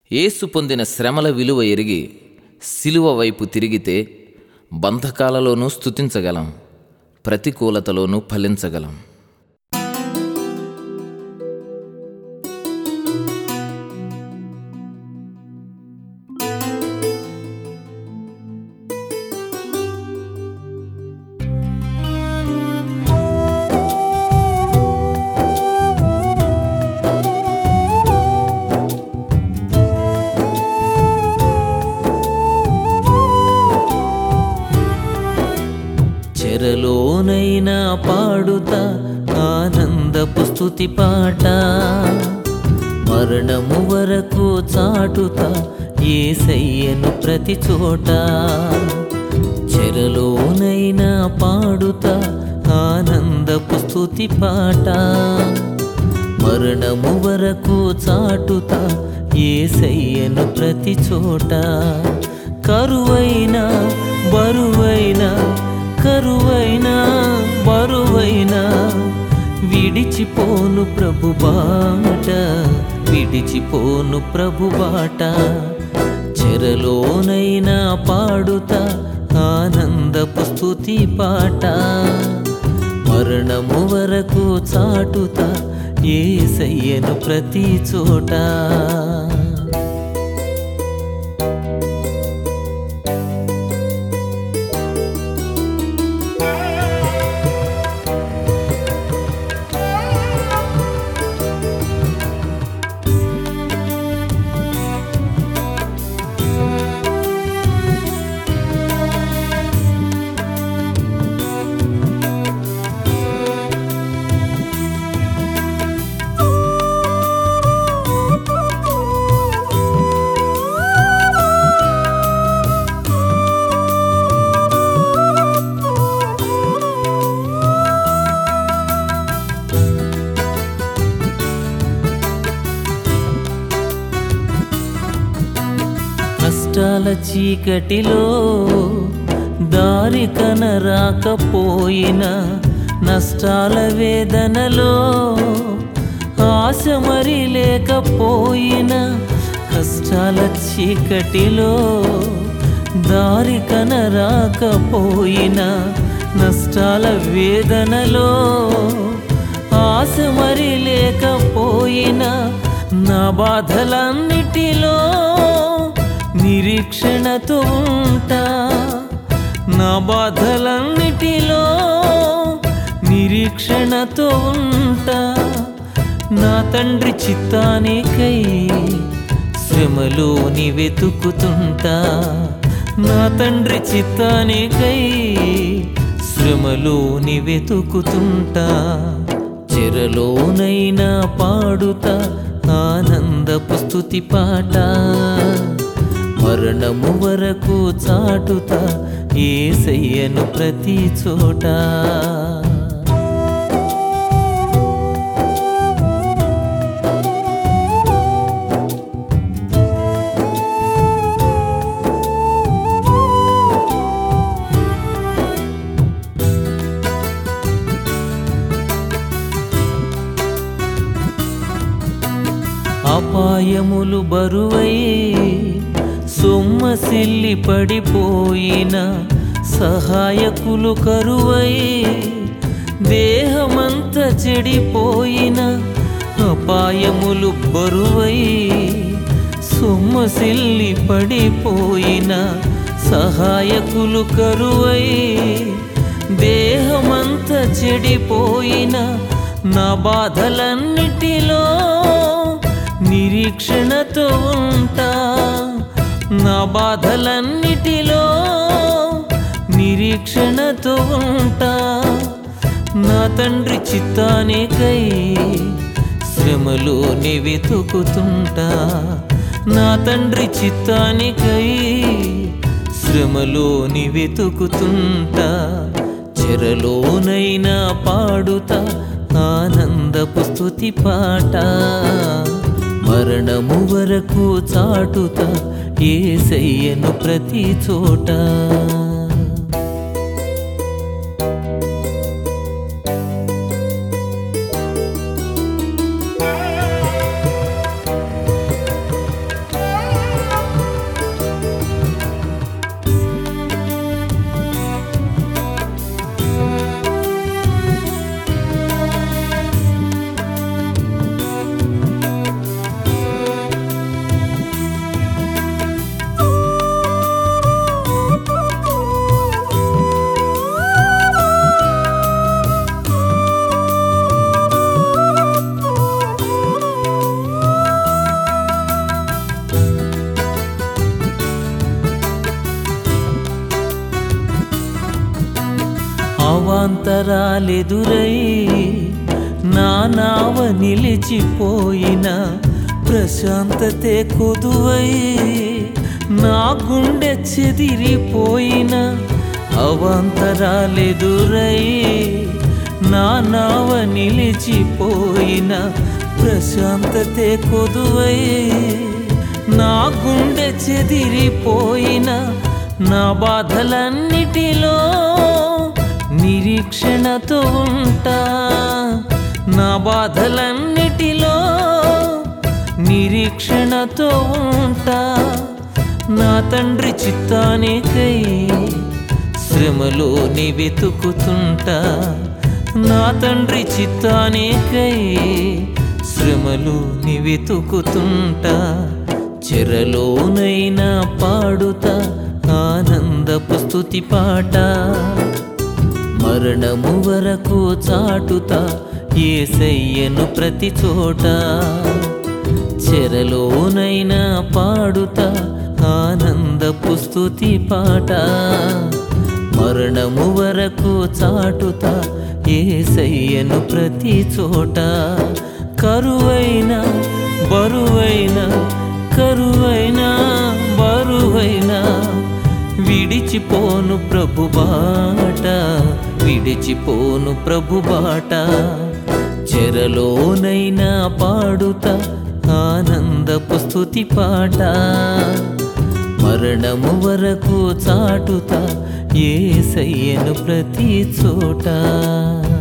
యేసు పొందిన శ్రమల విలువ ఎరిగి సిలువ వైపు తిరిగితే బంధకాలలోనూ స్తుతించగలం ప్రతికూలతలోనూ ఫలించగలం చెరలోనైనా పాడుతా ఆనందపు స్తుతి పాట మరణము వరకు చాటుతా ఏసయ్యను ప్రతి చోట చెరలోనైనా పాడుతా ఆనందపు స్తుతి పాట మరణము వరకు చాటుతా ఏసయ్యను ప్రతి చోట కరువైనా బరువైనా కరువైనా బరువైనా విడిచిపోను ప్రభు బాట విడిచిపోను ప్రభు బాట చెరలోనైనా పాడుతా ఆనందపు స్తుతి పాట మరణము వరకు చాటుతా ఏసయ్యను ప్రతి చోట కష్టాల చీకటిలో దారి కనరాకపోయినా నష్టాల వేదనలో ఆశ మరి లేకపోయినా కష్టాల చీకటిలో దారి కనరాకపోయినా నష్టాల వేదనలో ఆశ మరి లేకపోయినా నా బాధలన్నిటిలో నిరీక్షణతో ఉంటా నా బాధలన్నిటిలో నిరీక్షణతో ఉంటా నా తండ్రి చిత్తానికై శ్రమలోని వెతుకుతుంటా నా తండ్రి చిత్తానికై శ్రమలోని వెతుకుతుంటా చెరలోనైనా పాడుతా ఆనందపు స్తుతి పాట మరణము వరకు చాటుతా ఏసయ్యను ప్రతి చోట అపాయములు బరువై సొమ్మసిల్లి పడిపోయిన సహాయకులు కరువై దేహమంత చెడిపోయిన అపాయములు బరువై సొమ్మసిల్లి పడిపోయిన సహాయకులు కరువై దేహమంత చెడిపోయిన నా బాధలన్నిటిలో నిరీక్షణతో ఉంటా నా బాధలన్నిటిలో నిరీక్షణతో ఉంటా నా తండ్రి చిత్తానికై శ్రమలోని వెతుకుతుంటా నా తండ్రి చిత్తానికై శ్రమలోని వెతుకుతుంటా చెరలోనైనా పాడుతా ఆనందపు స్తుతి పాట మరణము వరకు చాటుతా ఏసయ్యను ప్రతి చోట ఆ అవాంతరాలెదురై నా నావ నిలిచిపోయిన ప్రశాంతతే కొదువై నా గుండె చెదిరిపోయిన అవాంతరాలెదురై నా నావ నిలిచిపోయిన ప్రశాంతతే కొదువై నా గుండె చెదిరిపోయిన నా బాధలన్నిటిలో నిరీక్షణతో ఉంటా నా బాధలన్నిటిలో నిరీక్షణతో ఉంటా నా తండ్రి చిత్తానికై శ్రమలోని వెతుకుతుంటా నా తండ్రి చిత్తానికై శ్రమలోని వెతుకుతుంటా చెరలోనైనా పాడుతా ఆనందపు స్తుతి పాట మరణము వరకు చాటుతా ఏసయ్యను ప్రతి చోట చెరలోనైనా పాడుతా ఆనందపు స్తుతి పాట మరణము వరకు చాటుతా ఏసయ్యను ప్రతి చోట కరువైన బరువైన కరువైన బరువైన విడిచిపోను ప్రభు బాట విడిచిపోను ప్రభు బాట చెరలోనైనా పాడుతా ఆనందపు స్తుతి పాట మరణము వరకు చాటుతా ఏసయ్యను ప్రతి చోట